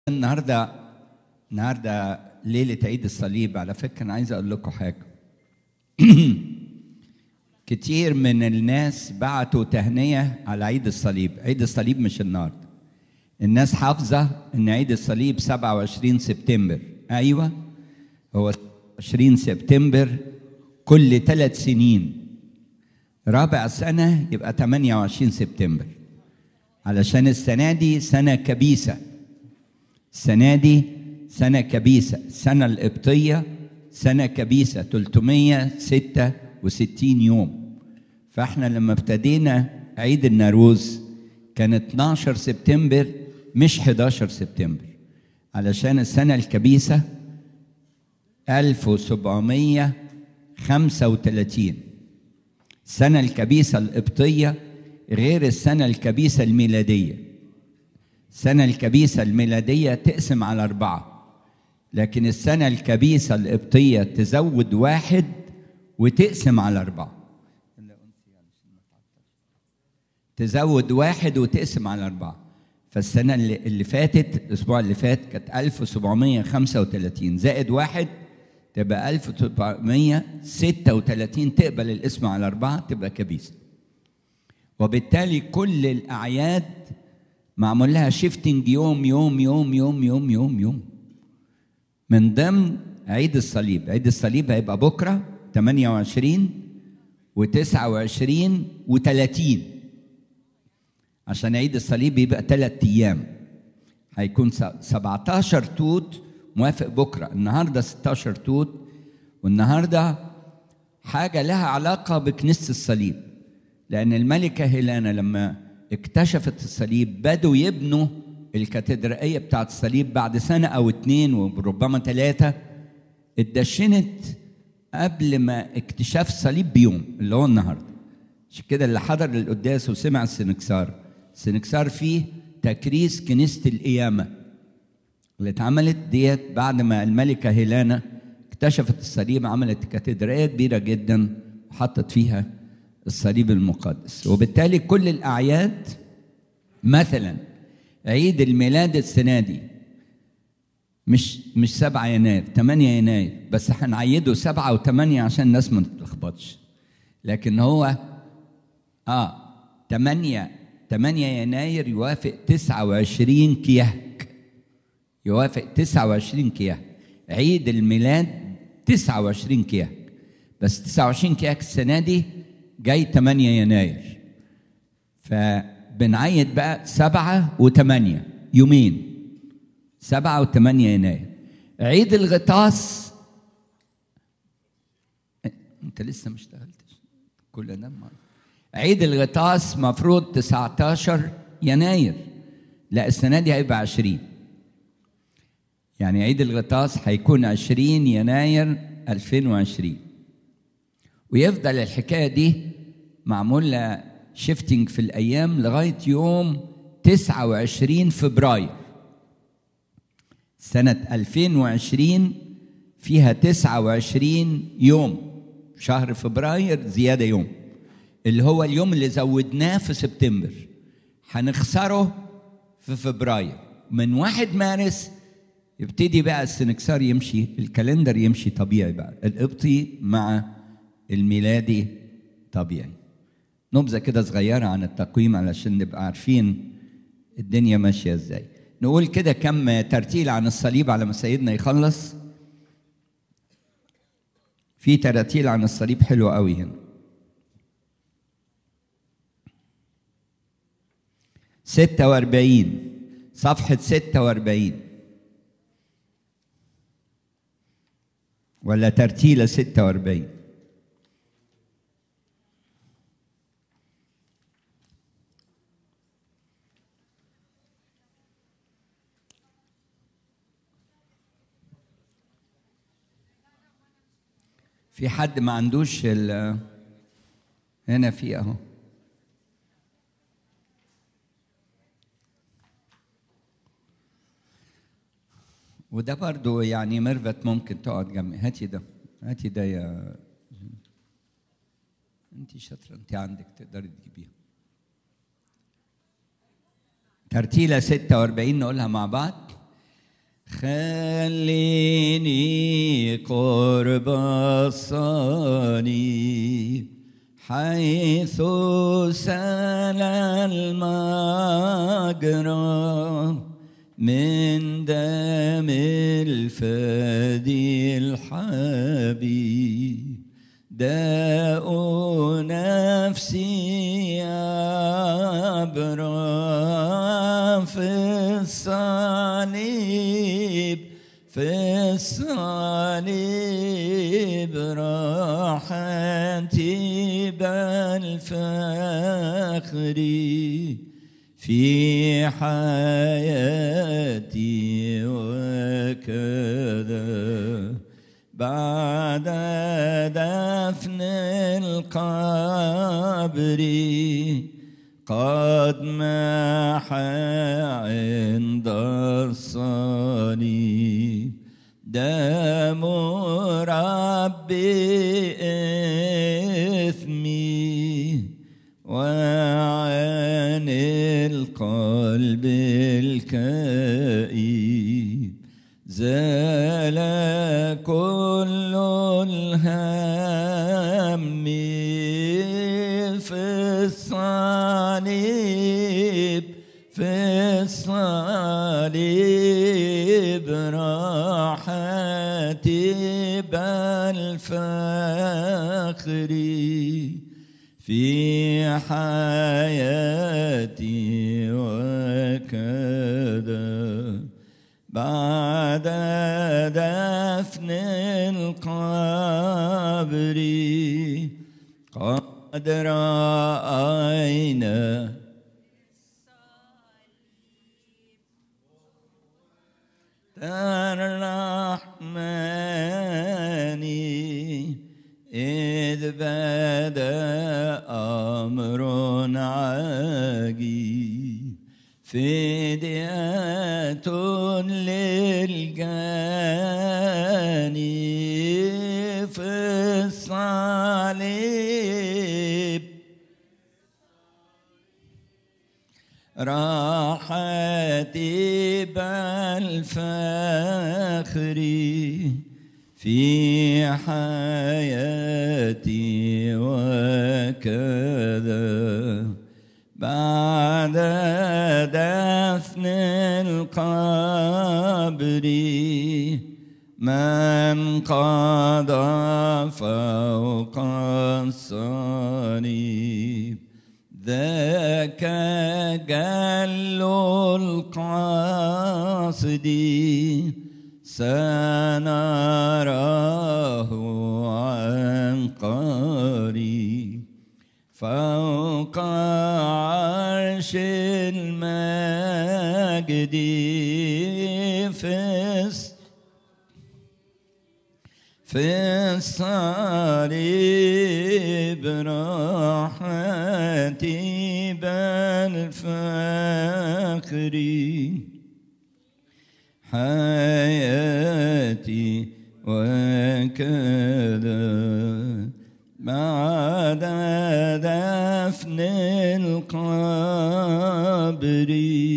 النهارده النهارده ليله عيد الصليب على فكره انا عايز اقول لكم حاجه كتير من الناس بعتوا تهنئه على عيد الصليب عيد الصليب مش النهارده الناس حافظه ان عيد الصليب 27 سبتمبر ايوه هو 20 سبتمبر كل ثلاث سنين رابع سنه يبقى 28 سبتمبر علشان السنه دي سنه كبيسه السنه دي سنه كبيسه السنه القبطيه سنه كبيسه 366 يوم فاحنا لما ابتدينا عيد الناروز كان 12 سبتمبر مش 11 سبتمبر علشان السنه الكبيسه 1735 السنه الكبيسه القبطيه غير السنه الكبيسه الميلاديه السنه الكبيسه الميلاديه تقسم على اربعه لكن السنه الكبيسه القبطيه تزود واحد وتقسم على اربعه تزود واحد وتقسم على أربعة فالسنة اللي, اللي فاتت الأسبوع اللي فات كانت 1735 زائد واحد تبقى 1736 تقبل الاسم على أربعة تبقى كبيسة وبالتالي كل الأعياد معمول لها شيفتنج يوم يوم يوم يوم يوم يوم يوم من ضمن عيد الصليب عيد الصليب هيبقى بكرة 28 و29 و30 عشان عيد الصليب يبقى ثلاث ايام هيكون 17 توت موافق بكره النهارده 16 توت والنهارده حاجه لها علاقه بكنيسه الصليب لان الملكه هيلانا لما اكتشفت الصليب بدوا يبنوا الكاتدرائيه بتاعت الصليب بعد سنه او اتنين وربما ثلاثه اتدشنت قبل ما اكتشاف الصليب بيوم اللي هو النهارده عشان كده اللي حضر القداس وسمع السنكسار السنكسار فيه تكريس كنيسة القيامة اللي اتعملت ديت بعد ما الملكة هيلانا اكتشفت الصليب عملت كاتدرائية كبيرة جدا وحطت فيها الصليب المقدس وبالتالي كل الأعياد مثلا عيد الميلاد السنة دي مش مش 7 يناير 8 يناير بس هنعيده 7 و8 عشان الناس ما تتلخبطش لكن هو اه 8 8 يناير يوافق 29 كيهك يوافق 29 كيهك عيد الميلاد 29 كيهك بس 29 كيهك السنه دي جاي 8 يناير فبنعيد بقى 7 و8 يومين 7 و8 يناير عيد الغطاس انت لسه ما اشتغلتش كل ده مرة. عيد الغطاس مفروض 19 يناير لا السنة دي هيبقى 20 يعني عيد الغطاس هيكون 20 يناير 2020 ويفضل الحكاية دي معمول لها شيفتنج في الأيام لغاية يوم 29 فبراير سنة 2020 فيها 29 يوم شهر فبراير زيادة يوم اللي هو اليوم اللي زودناه في سبتمبر هنخسره في فبراير من واحد مارس يبتدي بقى السنكسار يمشي الكالندر يمشي طبيعي بقى القبطي مع الميلادي طبيعي نبذة كده صغيرة عن التقويم علشان نبقى عارفين الدنيا ماشية ازاي نقول كده كم ترتيل عن الصليب على ما سيدنا يخلص في تراتيل عن الصليب حلو قوي هنا ستة واربعين صفحة ستة واربعين ولا ترتيلة ستة واربعين في حد ما عندوش ال هنا في اهو وده برضو يعني ميرفت ممكن تقعد جنبي هاتي ده هاتي ده يا انت شاطره انت عندك تقدري تجيبيها ترتيله 46 نقولها مع بعض خليني قرب الصليب حيث سال المجرى من دم الفدي الحبيب داء نفسي أبرى في الصليب في الصليب راحتي بل فخري في حياتي وكذا بعد دفن القبر قد محى عند الصليب دم ربي إثمي وعن القلب الكئيب زال كل الهم في الصليب في الصليب راحتي بل فخري في حياتي وكذا بعد دفن القبر قد رأينا الرحمن إذ بدا أمر عجيب فدية للجاني في الصليب راحتي بل فخري في حياتي وكذا بعد دفن القبر من قضى فوق الصليب ذاك جل القاصد سنراه عن قريب فوق عرش المجد في الس- في الصليب راحتي بل فخري حياتي وكذا بعد دفن القبر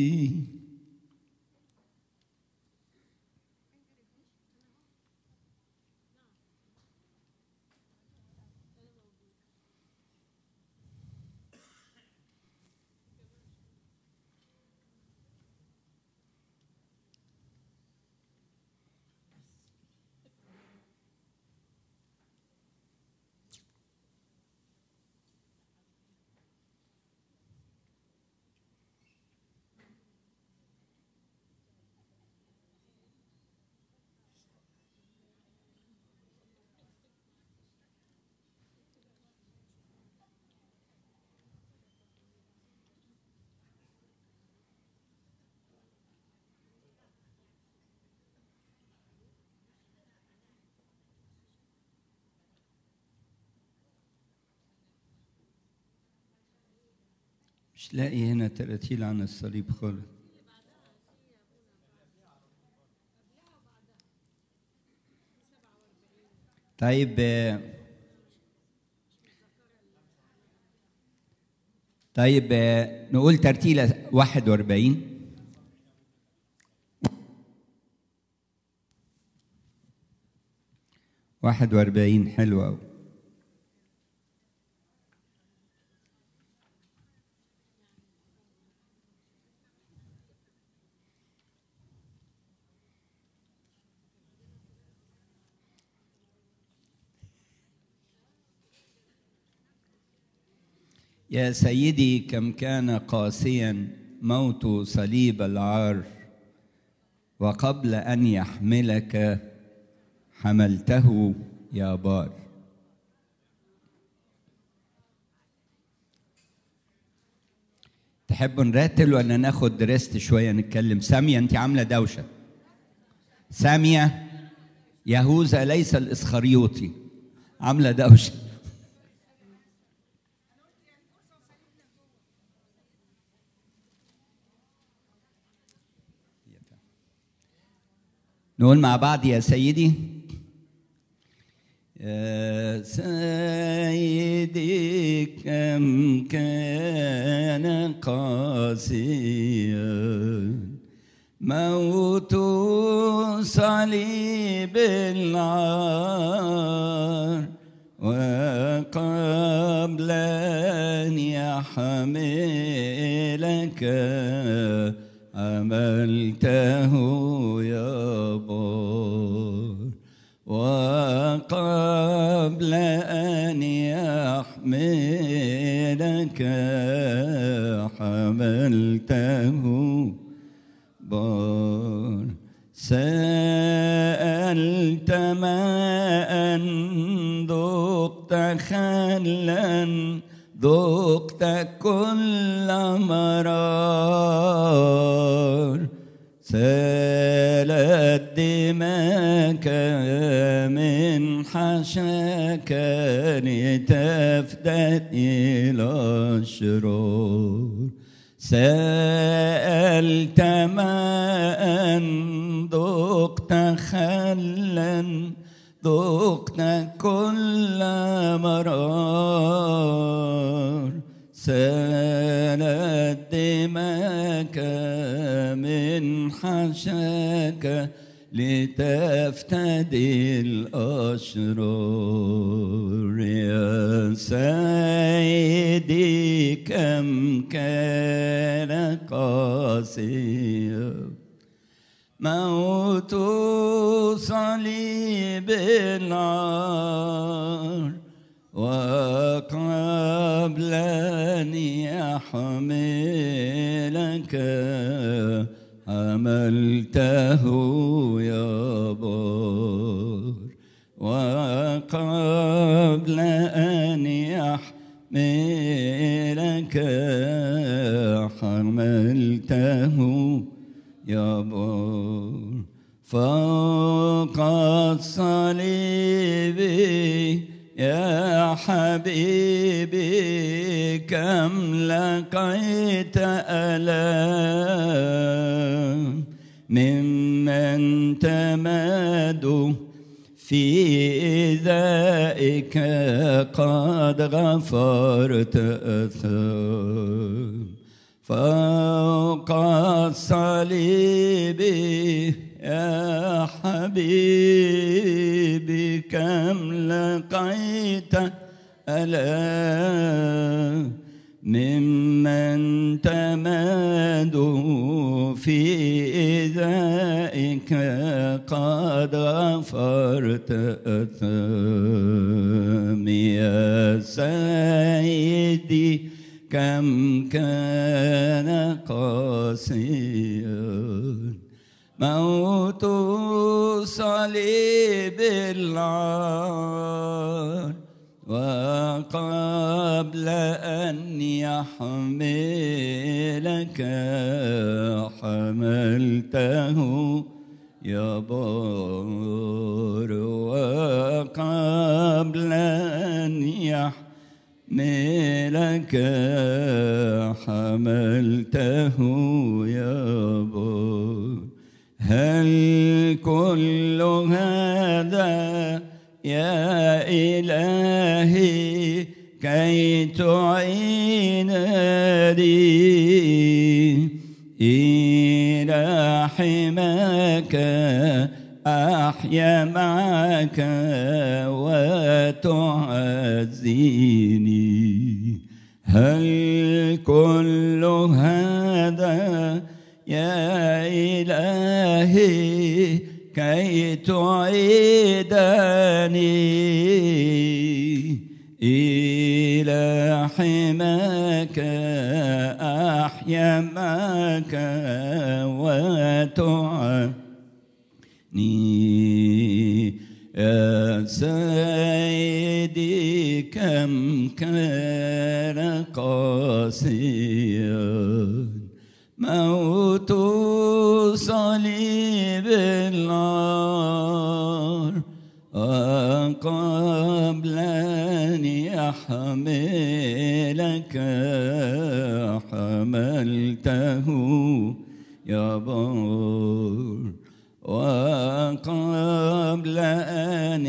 مش لاقي هنا تراتيل عن الصليب خالص طيب آه، طيب آه، نقول ترتيلة 41 واحد واربعين حلوة أوي يا سيدي كم كان قاسيا موت صليب العار وقبل ان يحملك حملته يا بار تحبوا نرتل ولا ناخد ريست شويه نتكلم ساميه انت عامله دوشه ساميه يهوذا ليس الاسخريوطي عامله دوشه نقول مع بعض يا سيدي يا سيدي كم كان قاسيا موت صليب العار وقبل أن يحملك عملته يا بار وقبل أن يحملك حملته بار سألت ماء ذقت خلا ذقت كل مرار سالت دماك من حشاك لتفتدي الأشرار سألت ماء ذقت خلا ذقت كل مرار سالت دماك من حشاك لتفتدي الأشرار يا سيدي كم كان قاسيا موت صليب النار وقبل أن يحملك حملته يا بار وقبل أن يحملك حملته يا بار فوق الصليب يا حبيبي كم لقيت ألام ممن تمادوا في ذائك قد غفرت أثام فوق الصليب يا حبيبي كم لقيت ألا ممن تمادوا في ذائك قد غفرت أثام يا سيدي كم كان قاسيا موت صليب العار وقبل أن يحملك حملته يا بار وقبل أن يحملك ملك حملته يا بار هل كل هذا يا إلهي كي تعين لي إلى حماك أحيا معك وتعزيني هل كل هذا يا إلهي كي تعيدني إلى حماك أحيا معك وتعني يا سيدي كم كان قاسيا موت صليب النار وقبل أن يحملك حملته يا بار وقبل أن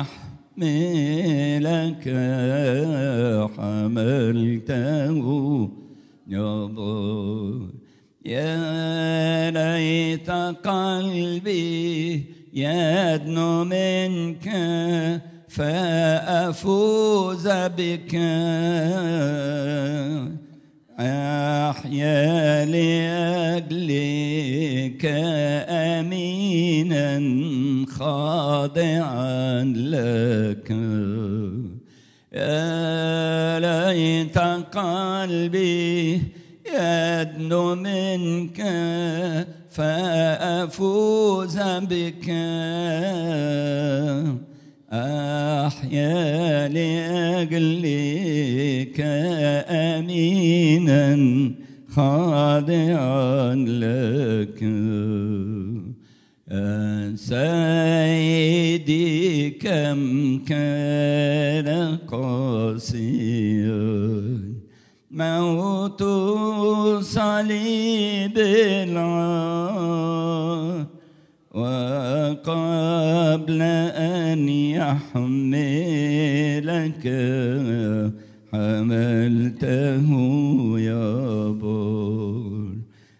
يحملك حملته يا بار يا ليت قلبي يدنو منك فأفوز بك أحيا لأجلك أمينا خاضعا لك يا ليت قلبي يدنو منك فأفوز بك أحيا لأجلك أمينا خاضعا لك يا سيدي كم كان قاسيا موت صليب العار وقبل أن يحملك حملته يا بار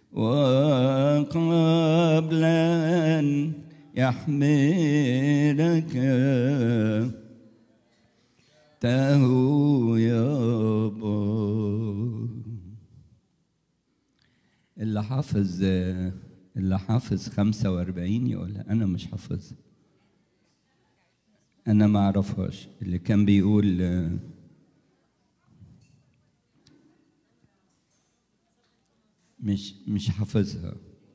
وقبل أن يحملك تهو يا بار اللي حافظ اللي حافظ 45 يقول انا مش حافظ انا ما اعرفهاش اللي كان بيقول مش مش حافظها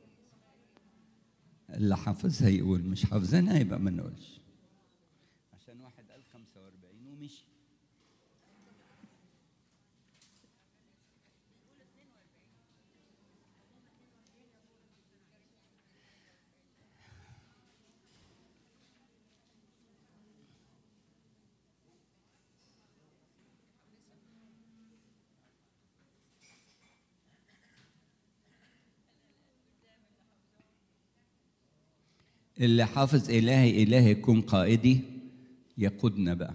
اللي حافظها يقول مش حافظينها يبقى ما نقولش عشان واحد قال 45 ومشي اللي حافظ إلهي إلهي يكون قائدي يقودنا بقى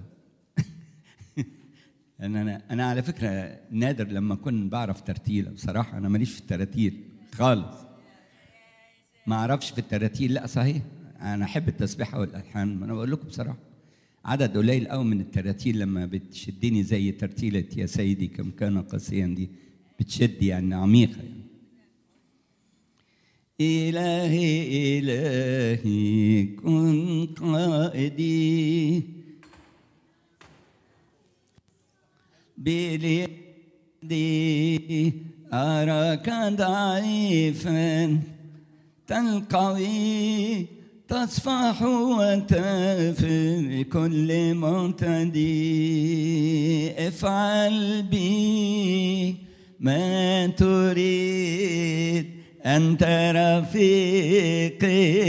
أنا أنا أنا على فكرة نادر لما أكون بعرف ترتيل بصراحة أنا ماليش في التراتيل خالص ما أعرفش في التراتيل لا صحيح أنا أحب التسبيحة والألحان ما أنا بقول لكم بصراحة عدد قليل قوي من التراتيل لما بتشدني زي ترتيلة يا سيدي كم كان قاسيا دي بتشد يعني عميقة يعني. إلهي إلهي كن قائدي بليدي أراك ضعيفا تلقوي تصفح وتغفر كل معتدي افعل بي ما تريد أنت رفيقي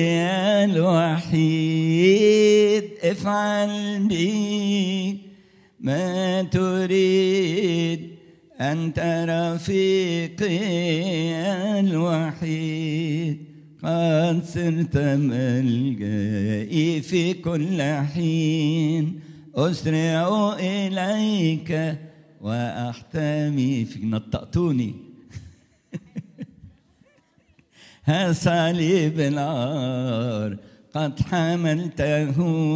الوحيد افعل بي ما تريد أنت رفيقي الوحيد قد صرت ملجئي في كل حين أسرع إليك وأحتمي فيك نطقتوني ها صليب العار قد حملته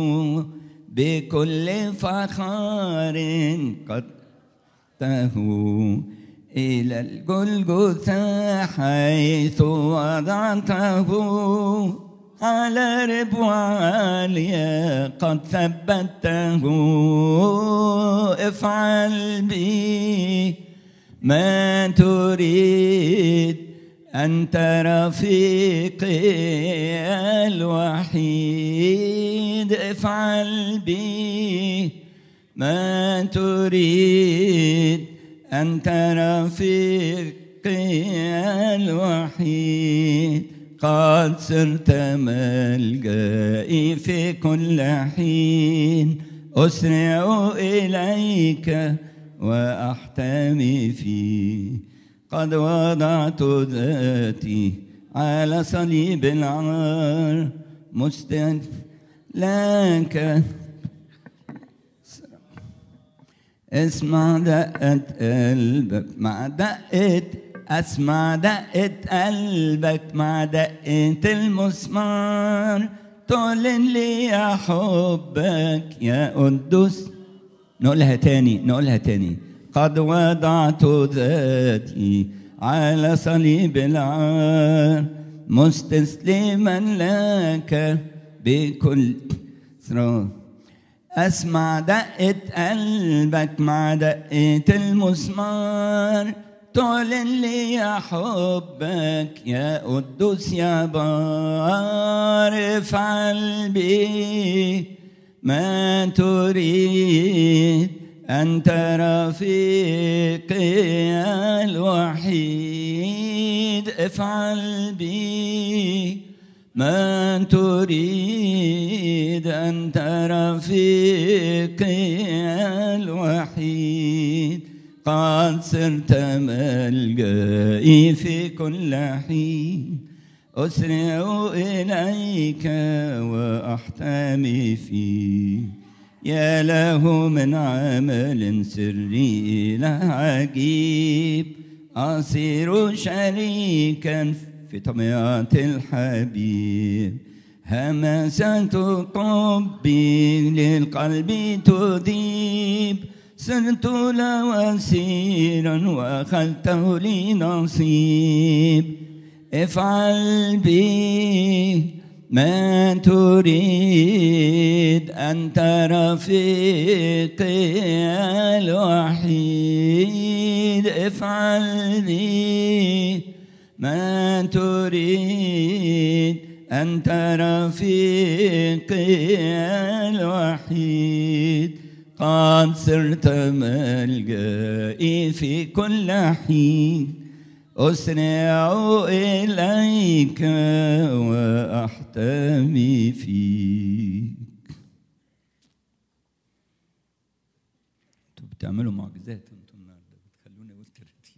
بكل فخار قد ته إلى الجلجثة حيث وضعته على ربوة عالية قد ثبته افعل بي ما تريد أنت رفيقي الوحيد افعل بي ما تريد أنت رفيقي الوحيد قد صرت ملجئي في كل حين أسرع إليك وأحتمي فيه قد وضعت ذاتي على صليب العار مستنف لك اسمع دقة قلبك مع دقة اسمع دقة قلبك مع دقة المسمار تعلن لي يا حبك يا قدوس نقولها تاني نقولها تاني قد وضعت ذاتي على صليب العار مستسلما لك بكل اسرار اسمع دقة قلبك مع دقة المسمار تعلن لي يا حبك يا قدوس يا بار افعل بي ما تريد أنت رفيقي الوحيد افعل بي ما تريد أنت رفيقي الوحيد قد صرت ملجئي في كل حين أسرع إليك وأحتمي فيه يا له من عمل سري له عجيب أصير شريكا في طبيعة الحبيب همسات قبي للقلب تذيب صرت لوسيرا وأخذته لي نصيب افعل بي ما تريد أنت رفيقي الوحيد افعل بي ما تريد أنت رفيقي الوحيد قد صرت ملجئي في كل حين أسرع إليك وأحتمي فيك انتوا بتعملوا معجزات انتوا النهارده بتخلوني اقول ترتيب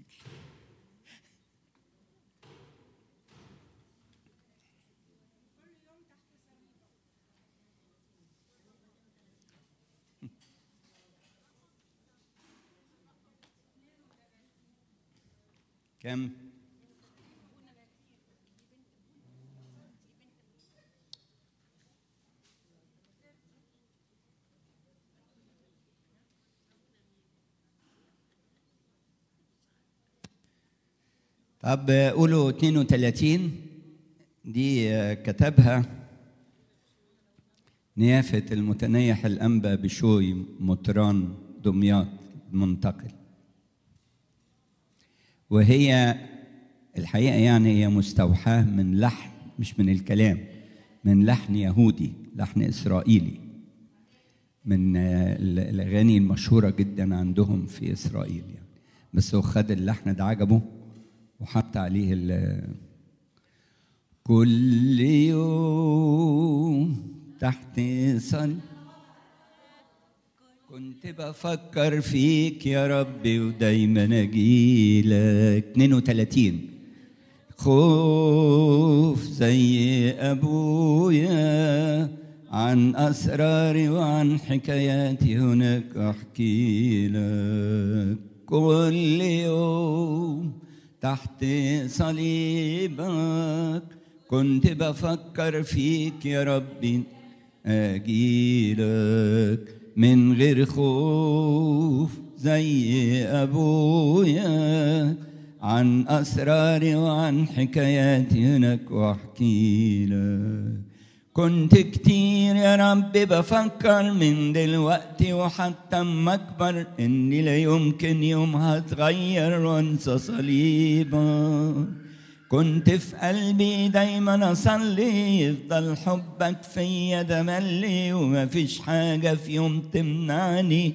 كم؟ طب قولوا 32 دي كتبها نيافة المتنيح الأنبا بشوي مطران دمياط المنتقل وهي الحقيقة يعني هي مستوحاة من لحن مش من الكلام من لحن يهودي لحن إسرائيلي من الأغاني المشهورة جدا عندهم في إسرائيل يعني بس هو خد اللحن ده عجبه وحط عليه ال كل يوم تحت صل كنت بفكر فيك يا ربي ودايما اجيلك 32 خوف زي ابويا عن اسراري وعن حكاياتي هناك احكي لك كل يوم تحت صليبك كنت بفكر فيك يا ربي أجيلك من غير خوف زي أبويا عن أسراري وعن حكاياتي هناك وأحكي لك كنت كتير يا رب بفكر من دلوقتي وحتى اما اكبر اني لا يمكن يوم هتغير وانسى صليبك كنت في قلبي دايما اصلي يفضل حبك فيا ده ملي ومفيش حاجة في يوم تمنعني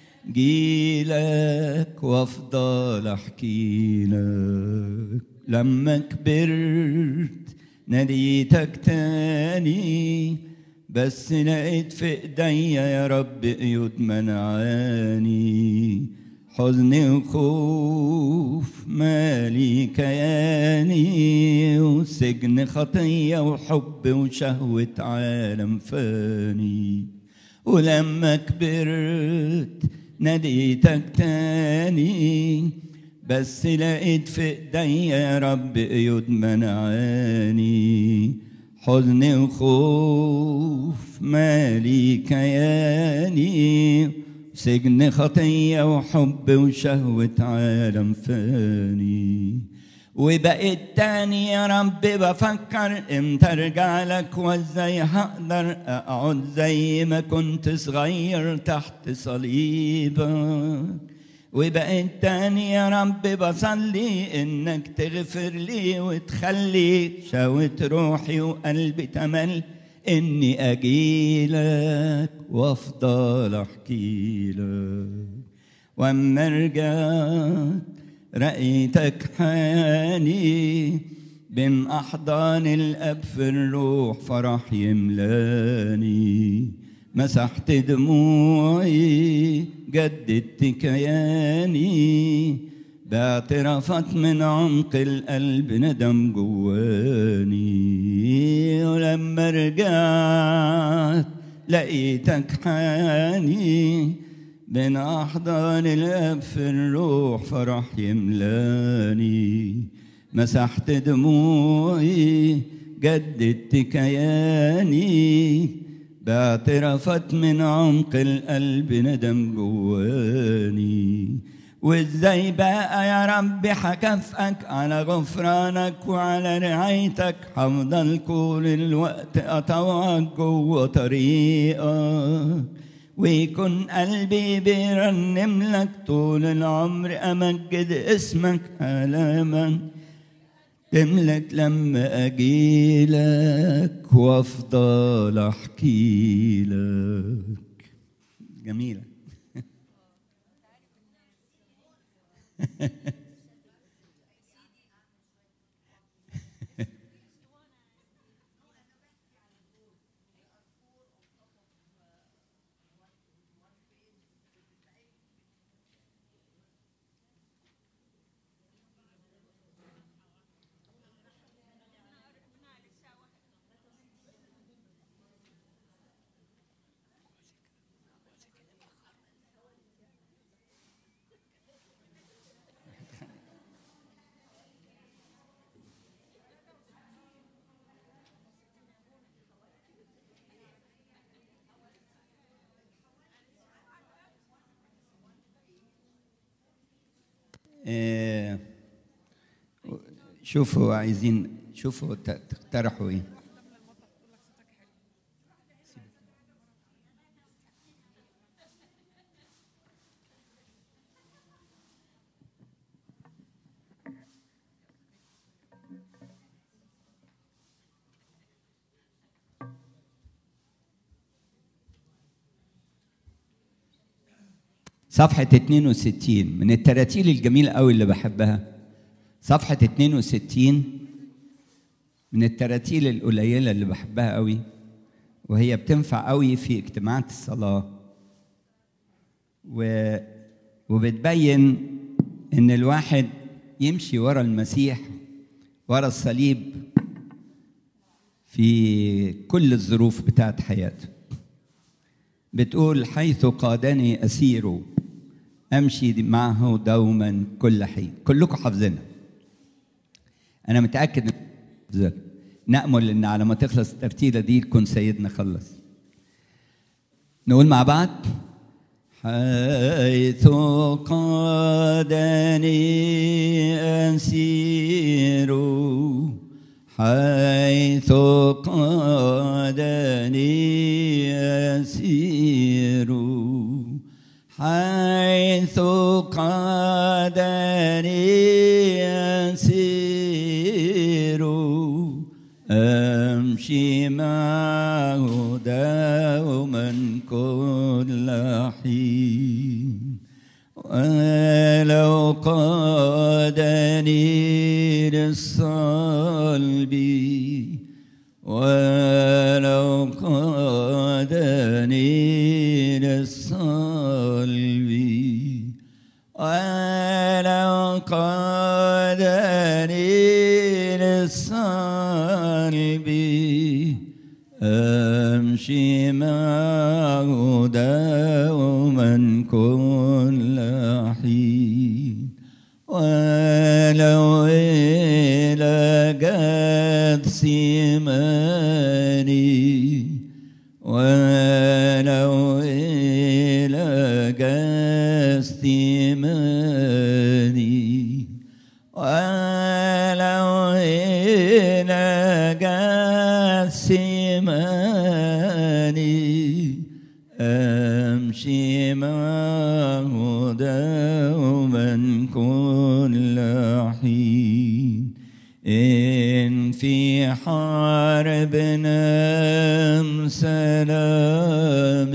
جيلك وافضل احكي لك لما كبرت ناديتك تاني بس لقيت في ايديا يا رب قيود منعاني حزن وخوف مالي كياني وسجن خطية وحب وشهوة عالم فاني ولما كبرت ناديتك تاني بس لقيت في ايديا يا رب قيود منعاني حزن وخوف مالي كياني سجن خطية وحب وشهوة عالم فاني وبقيت تاني يا رب بفكر امتى ارجع لك وازاي هقدر اقعد زي ما كنت صغير تحت صليبك وبقيت تاني يا رب بصلي انك تغفر لي وتخلي شاوة روحي وقلبي تمل اني اجيلك وافضل احكي لك واما رجعت رأيتك حاني بين أحضان الأب في الروح فرح يملاني مسحت دموعي جددت كياني باعترافات من عمق القلب ندم جواني ولما رجعت لقيتك حاني بين أحضان الأب في الروح فرح يملاني مسحت دموعي جددت كياني باعترافات من عمق القلب ندم جواني وازاي بقى يا رب هكافئك على غفرانك وعلى رعايتك هفضل كل الوقت اطوعك جوه طريقك ويكون قلبي بيرنم لك طول العمر امجد اسمك الاما تملك لما اجيلك وافضل احكي لك جميله آه، شوفوا عايزين شوفوا ت- تقترحوا ايه صفحة 62 من التراتيل الجميلة قوي اللي بحبها صفحة 62 من التراتيل القليلة اللي بحبها قوي وهي بتنفع قوي في اجتماعات الصلاة و... وبتبين ان الواحد يمشي ورا المسيح ورا الصليب في كل الظروف بتاعت حياته بتقول حيث قادني أسير أمشي معه دوما كل حين كلكم حافظينها أنا متأكد إن حافظينها. نأمل إن على ما تخلص الترتيلة دي يكون سيدنا خلص نقول مع بعض حيث قادني أسير حيث قادني أسير حيث قادني أسير أمشي معه دوما كل حين ولو قادني للصلب ولو قادني للصلب ولو قادني للصلب أمشي معه دوما كل حين ولو إلى قد سماني ولو إلى قد سماني ولو إلى قد سماني أمشي معه دوما كل حين إن في حرب نم سلام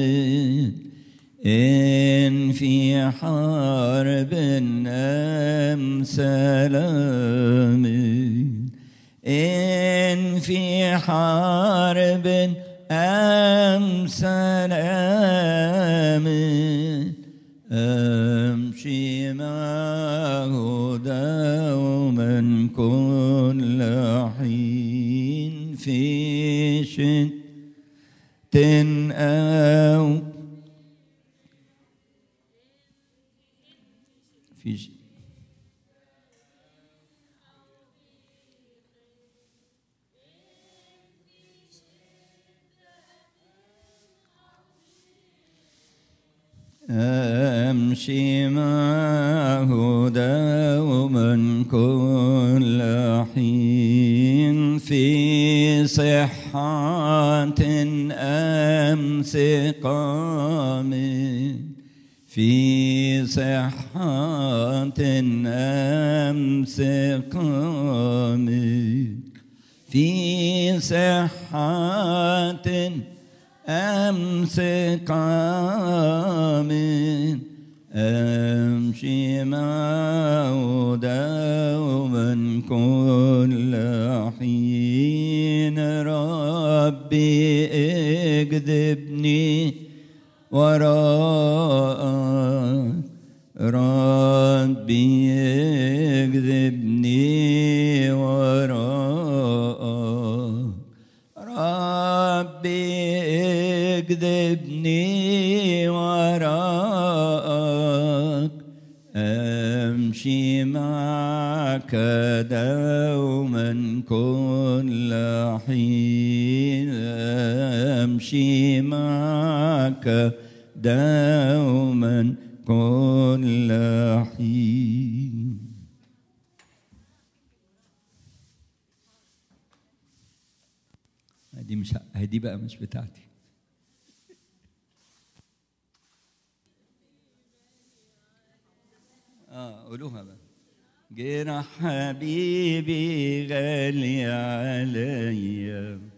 إن في حرب نم سلام إن في حرب أم سلام أمشي معه دوما كل حين في شت أو في ش... أمشي معه دوما كل حين في صحة أم سقام في صحة أم سقام في صحة أمس قام أمشي معه دوما كل حين ربي اكذبني وراءك ربي اكذبني وراءك ربي اكذبني وراءك امشي معك دوما كل حين امشي معك دوما كل حين دي مش دي بقى مش بتاعتي اه قولوها بقى جرح حبيبي غالي عليا